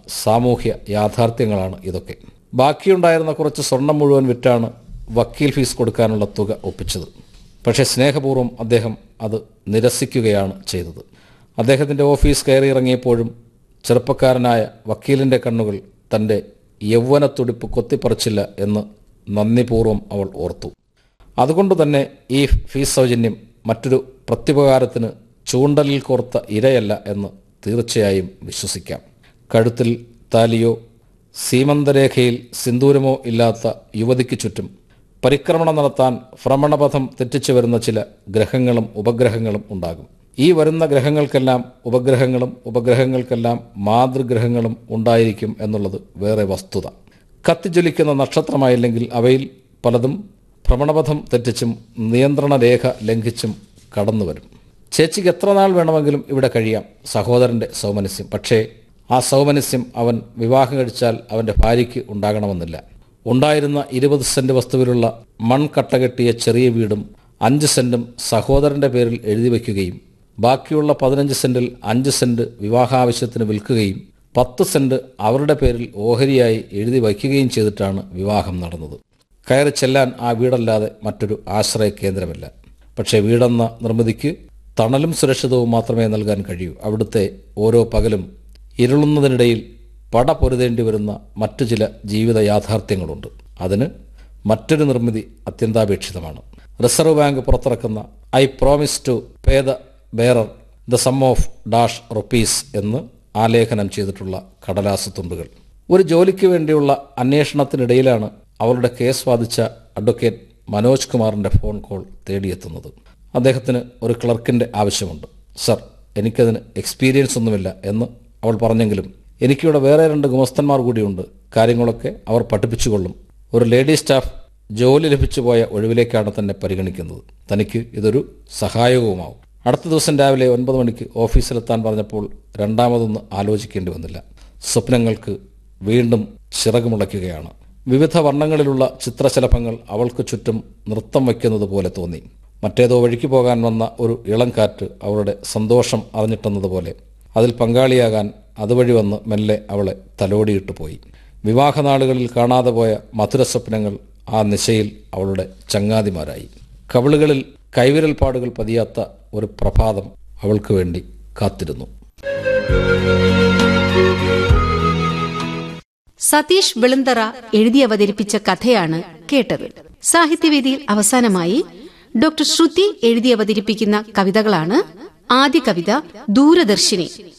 സാമൂഹ്യ യാഥാർത്ഥ്യങ്ങളാണ് ഇതൊക്കെ ബാക്കിയുണ്ടായിരുന്ന കുറച്ച് സ്വർണം മുഴുവൻ വിറ്റാണ് വക്കീൽ ഫീസ് കൊടുക്കാനുള്ള തുക ഒപ്പിച്ചത് പക്ഷേ സ്നേഹപൂർവ്വം അദ്ദേഹം അത് നിരസിക്കുകയാണ് ചെയ്തത് അദ്ദേഹത്തിൻ്റെ ഓഫീസ് കയറിയിറങ്ങിയപ്പോഴും ചെറുപ്പക്കാരനായ വക്കീലിൻ്റെ കണ്ണുകൾ തൻ്റെ യൗവനത്തുടിപ്പ് കൊത്തിപ്പറിച്ചില്ല എന്ന് നന്ദിപൂർവ്വം അവൾ ഓർത്തു അതുകൊണ്ട് തന്നെ ഈ ഫീസ് സൗജന്യം മറ്റൊരു പ്രത്യുപകാരത്തിന് ചൂണ്ടലിൽ കോർത്ത ഇരയല്ല എന്ന് തീർച്ചയായും വിശ്വസിക്കാം കഴുത്തിൽ താലിയോ സീമന്തരേഖയിൽ സിന്ദൂരമോ ഇല്ലാത്ത യുവതിക്ക് ചുറ്റും പരിക്രമണം നടത്താൻ ഭ്രമണപഥം തെറ്റിച്ചു വരുന്ന ചില ഗ്രഹങ്ങളും ഉപഗ്രഹങ്ങളും ഉണ്ടാകും ഈ വരുന്ന ഗ്രഹങ്ങൾക്കെല്ലാം ഉപഗ്രഹങ്ങളും ഉപഗ്രഹങ്ങൾക്കെല്ലാം മാതൃഗ്രഹങ്ങളും ഉണ്ടായിരിക്കും എന്നുള്ളത് വേറെ വസ്തുത കത്തിജ്വലിക്കുന്ന നക്ഷത്രമായില്ലെങ്കിൽ അവയിൽ പലതും ഭ്രമണപഥം തെറ്റിച്ചും നിയന്ത്രണ രേഖ ലംഘിച്ചും കടന്നു വരും ചേച്ചിക്ക് എത്ര നാൾ വേണമെങ്കിലും ഇവിടെ കഴിയാം സഹോദരൻ്റെ സൗമനസ്യം പക്ഷേ ആ സൗമനസ്യം അവൻ വിവാഹം കഴിച്ചാൽ അവൻ്റെ ഭാര്യയ്ക്ക് ഉണ്ടാകണമെന്നില്ല ഉണ്ടായിരുന്ന ഇരുപത് സെന്റ് വസ്തുവിലുള്ള മൺകട്ട കെട്ടിയ ചെറിയ വീടും അഞ്ച് സെന്റും സഹോദരന്റെ പേരിൽ എഴുതി വയ്ക്കുകയും ബാക്കിയുള്ള പതിനഞ്ച് സെന്റിൽ അഞ്ച് സെന്റ് വിവാഹാവശ്യത്തിന് വിൽക്കുകയും പത്ത് സെന്റ് അവരുടെ പേരിൽ ഓഹരിയായി എഴുതി വയ്ക്കുകയും ചെയ്തിട്ടാണ് വിവാഹം നടന്നത് കയറി ചെല്ലാൻ ആ വീടല്ലാതെ മറ്റൊരു ആശ്രയ കേന്ദ്രമില്ല പക്ഷേ വീടെന്ന നിർമ്മിതിക്ക് തണലും സുരക്ഷിതവും മാത്രമേ നൽകാൻ കഴിയൂ അവിടുത്തെ ഓരോ പകലും ഇരുളുന്നതിനിടയിൽ പട പൊരുതേണ്ടി വരുന്ന മറ്റു ചില ജീവിത യാഥാർത്ഥ്യങ്ങളുണ്ട് അതിന് മറ്റൊരു നിർമ്മിതി അത്യന്താപേക്ഷിതമാണ് റിസർവ് ബാങ്ക് പുറത്തിറക്കുന്ന I promise to pay the bearer the sum of dash rupees എന്ന് ആലേഖനം ചെയ്തിട്ടുള്ള കടലാസ് തുണ്ടുകൾ ഒരു ജോലിക്ക് വേണ്ടിയുള്ള അന്വേഷണത്തിനിടയിലാണ് അവളുടെ കേസ് വാദിച്ച അഡ്വക്കേറ്റ് മനോജ് കുമാറിന്റെ ഫോൺ കോൾ തേടിയെത്തുന്നത് അദ്ദേഹത്തിന് ഒരു ക്ലർക്കിന്റെ ആവശ്യമുണ്ട് സർ എനിക്കതിന് എക്സ്പീരിയൻസ് ഒന്നുമില്ല എന്ന് അവൾ പറഞ്ഞെങ്കിലും എനിക്കിവിടെ വേറെ രണ്ട് ഗുമസ്തന്മാർ കൂടിയുണ്ട് കാര്യങ്ങളൊക്കെ അവർ പഠിപ്പിച്ചുകൊള്ളും ഒരു ലേഡി സ്റ്റാഫ് ജോലി ലഭിച്ചു പോയ ഒഴിവിലേക്കാണ് തന്നെ പരിഗണിക്കുന്നത് തനിക്ക് ഇതൊരു സഹായകവുമാവും അടുത്ത ദിവസം രാവിലെ ഒൻപത് മണിക്ക് ഓഫീസിലെത്താൻ പറഞ്ഞപ്പോൾ രണ്ടാമതൊന്ന് ആലോചിക്കേണ്ടി വന്നില്ല സ്വപ്നങ്ങൾക്ക് വീണ്ടും ചിറകുമുളയ്ക്കുകയാണ് വിവിധ വർണ്ണങ്ങളിലുള്ള ചിത്രശലഭങ്ങൾ അവൾക്ക് ചുറ്റും നൃത്തം വയ്ക്കുന്നത് പോലെ തോന്നി മറ്റേതോ വഴിക്ക് പോകാൻ വന്ന ഒരു ഇളം കാറ്റ് അവളുടെ സന്തോഷം അറിഞ്ഞിട്ടെന്നതുപോലെ അതിൽ പങ്കാളിയാകാൻ അതുവഴി വന്ന് മെല്ലെ അവളെ തലോടിയിട്ട് പോയി വിവാഹനാളുകളിൽ കാണാതെ പോയ മധുര സ്വപ്നങ്ങൾ ആ നിശയിൽ അവളുടെ ചങ്ങാതിമാരായി കവിളുകളിൽ കൈവിരൽ പാടുകൾ പതിയാത്ത ഒരു പ്രഭാതം അവൾക്ക് വേണ്ടി കാത്തിരുന്നു സതീഷ് വെളുന്തറ എഴുതി അവതരിപ്പിച്ച കഥയാണ് കേട്ടത് സാഹിത്യവേദിയിൽ അവസാനമായി ഡോക്ടർ ശ്രുതി എഴുതി അവതരിപ്പിക്കുന്ന കവിതകളാണ് ആദ്യ കവിത ദൂരദർശിനി